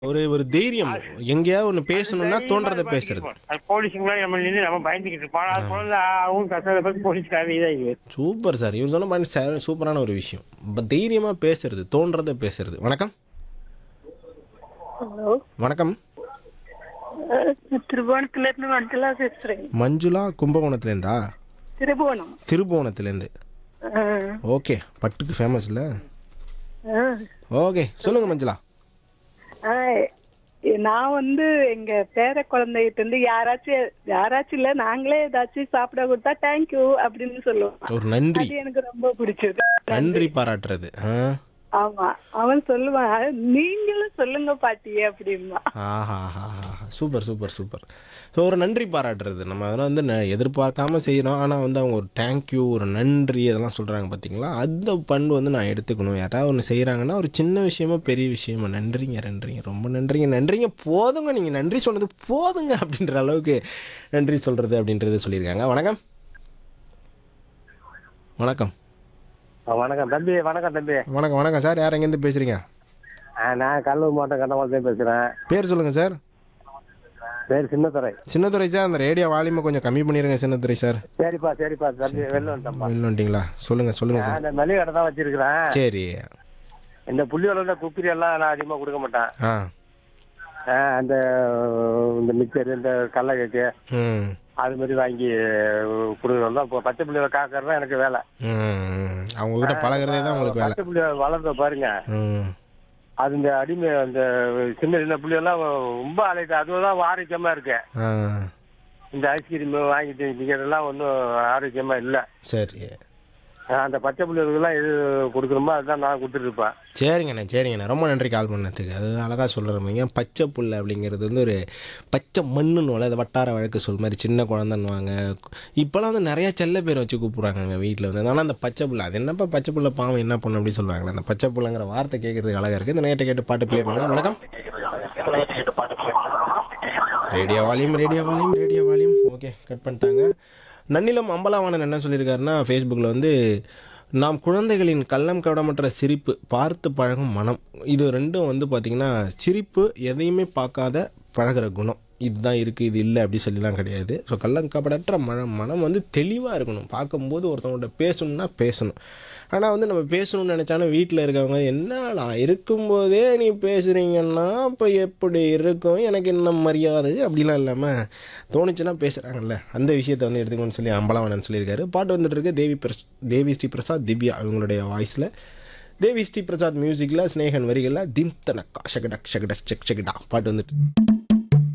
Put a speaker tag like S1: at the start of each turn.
S1: ஒரு ஒரு தைரியம் எங்கேயாவது ஒன்று பேசணும்னா தோன்றதை பேசுறது
S2: அது போலீஸுங்களாம் நம்ம நின்று நம்ம பயந்துக்கிட்டு இருப்போம் அது போல அவங்க கஷ்டத்தை பற்றி போலீஸ்காரங்க இதாக இருக்குது
S1: சூப்பர் சார் இவன் சொன்ன பாயிண்ட் சார் சூப்பரான ஒரு விஷயம் ப- தைரியமா பேசுறது தோன்றதை பேசுறது வணக்கம்
S3: ஹலோ
S1: வணக்கம்
S3: திருபுவனத்துல இருந்து மண்டலா பேசுறேன்
S1: மஞ்சுளா கும்பகோணத்துலேருந்தா
S3: திருபுவனம்
S1: திருபுவனத்துலேருந்து
S3: ஆ,
S1: ஓகே பட்டுக்கு ஃபேமஸ் இல்லை
S3: ஆ.
S1: ஓகே சொல்லுங்க மஞ்சுளா
S3: ஆ, நான் வந்து எங்க பேர குழந்தைகிட்ட இருந்து யாராச்சும் யாராச்சும் இல்ல நாங்களே ஏதாச்சும் சாப்பிட கொடுத்தா தேங்க்யூ அப்படின்னு சொல்லுவோம்
S1: ஒரு நன்றி
S3: அது எனக்கு ரொம்ப பிடிச்சது
S1: நன்றி பாராட்டுறது ஆ
S3: ஆமா அவன் சொல்லுவான் நீங்களும் சொல்லுங்க பாட்டி அப்படின்னா
S1: ஆஹா ஆஹா ஆஹா சூப்பர் சூப்பர் சூப்பர் ஸோ ஒரு நன்றி பாராட்டுறது நம்ம அதெல்லாம் வந்து ந- எதிர்பார்க்காம செய்கிறோம் ஆனால் வந்து அவங்க ஒரு தேங்க்யூ ஒரு நன்றி அதெல்லாம் சொல்கிறாங்க பார்த்தீங்களா அந்த பண்பு வந்து நான் எடுத்துக்கணும் யாராவது ஒன்று செய்கிறாங்கன்னா ஒரு சின்ன விஷயமா பெரிய விஷயமா நன்றிங்க நன்றிங்க ரொம்ப நன்றிங்க நன்றிங்க போதுங்க நீங்கள் நன்றி சொன்னது போதுங்க அப்படின்ற அளவுக்கு நன்றி சொல்கிறது அப்படின்றத சொல்லியிருக்காங்க வணக்கம் வணக்கம்
S2: வணக்கம் தம்பி வணக்கம் தம்பி
S1: வணக்கம் வணக்கம் சார் யார் எங்கேருந்து பேசுகிறீங்க
S2: ஆ, நான் கடலூர் மாவட்டம் கண்ணமாலத்தையும் பேசுகிறேன்
S1: பேர் சொல்லுங்கள் சார்
S2: பேர் சின்னத்துறை
S1: சின்னதுரை சார் அந்த ரேடியோ வால்யூமை கொஞ்சம் கம்மி பண்ணிடுங்க சின்னதுரை சார்
S2: சரிப்பா சரிப்பா தம்பி வெளில வந்துட்டேன்ப்பா
S1: வெளில வந்துட்டீங்களா சொல்லுங்க சொல்லுங்க
S2: நான்
S1: சார்
S2: இந்த மளிகை கடை தான் வச்சிருக்கிறேன்
S1: சரி
S2: இந்த புள்ளியோட குப்பிரி எல்லாம் நான் அதிகமாக கொடுக்க மாட்டேன்
S1: ஆ
S2: ஆ, அந்த இந்த மிக்சர் இந்த கடலை கேக்கு
S1: ம்
S2: அது மாதிரி வாங்கி கொடுக்குறோம் தான் இப்போ பச்சை புள்ளியோட காக்கிறது தான் எனக்கு வேலை
S1: ம் அவங்க கிட்ட பழகுறதே தான் உங்களுக்கு வேலை
S2: பச்சை புள்ளி வளர்ந்த பாருங்க
S1: ம்
S2: அது இந்த அடிமை அந்த சின்ன சின்ன புள்ளியெல்லாம் ரொம்ப அழைத்து அதுதான் ஆரோக்கியமா இருக்கு
S1: ஆ
S2: இந்த ஐஸ்கிரீம் வாங்கிட்டு திங்கிறதெல்லாம் ஒன்றும் ஆரோக்கியமா இல்லை
S1: சரி
S2: அந்த பச்சை புள்ளிகளுக்கெல்லாம் எது கொடுக்குறோமோ அதுதான் நான் கொடுத்துட்டு இருப்பேன்
S1: சரிங்கண்ணே சரிங்கண்ணே ரொம்ப நன்றி கால் பண்ணதுக்கு அது அழகாக சொல்கிறீங்க பச்சை புல் அப்படிங்கிறது வந்து ஒரு பச்சை மண்ணுன்னு அது வட்டார வழக்கு சொல் மாதிரி சின்ன குழந்தைன்னுவாங்க இப்போலாம் வந்து நிறைய செல்ல பேர் வச்சு கூப்பிட்றாங்க வீட்டில் வந்து அதனால் அந்த பச்சை புல் அது என்னப்பா பச்சை புல்ல பாவம் என்ன பண்ணு அப்படி சொல்லுவாங்களே அந்த பச்சை புல்லுங்கிற வார்த்தை கேட்குறதுக்கு அழகாக இருக்குது இந்த நேரத்தை கேட்டு பாட்டு ப்ளே பண்ணலாம் வணக்கம் radio volume radio volume radio volume okay cut பண்ணிட்டாங்க நன்னிலம் அம்பலாவாணன் என்ன சொல்லியிருக்காருன்னா ஃபேஸ்புக்கில் வந்து நாம் குழந்தைகளின் கள்ளம் கவடமற்ற சிரிப்பு பார்த்து பழகும் மனம் இது ரெண்டும் வந்து பார்த்திங்கன்னா சிரிப்பு எதையுமே பார்க்காத பழகுற குணம் இதுதான் இருக்குது இது இல்லை அப்படி சொல்லிலாம் கிடையாது ஸோ கள்ளங்கபடற்ற மனம் மனம் வந்து தெளிவாக இருக்கணும் பார்க்கும்போது ஒருத்தவங்கள்ட்ட பேசணும்னா பேசணும் ஆனால் வந்து நம்ம பேசணும்னு நினச்சாலும் வீட்டில் இருக்கவங்க என்னடா இருக்கும்போதே நீ பேசுகிறீங்கன்னா இப்போ எப்படி இருக்கும் எனக்கு என்ன மரியாதை அப்படிலாம் இல்லாமல் தோணுச்சுன்னா பேசுகிறாங்கல்ல அந்த விஷயத்தை வந்து எடுத்துக்கணும்னு சொல்லி அம்பலவாணன் சொல்லியிருக்காரு பாட்டு வந்துட்டு இருக்கு தேவி பிரஸ் தேவி ஸ்ரீ பிரசாத் திவ்யா அவங்களுடைய வாய்ஸில் தேவி ஸ்ரீ பிரசாத் மியூசிக்கில் ஸ்னேகன் வரிகளில் திம் தனக்கா ஷகடக் ஷகடக் செக் செகடா பாட்டு வந்துட்டு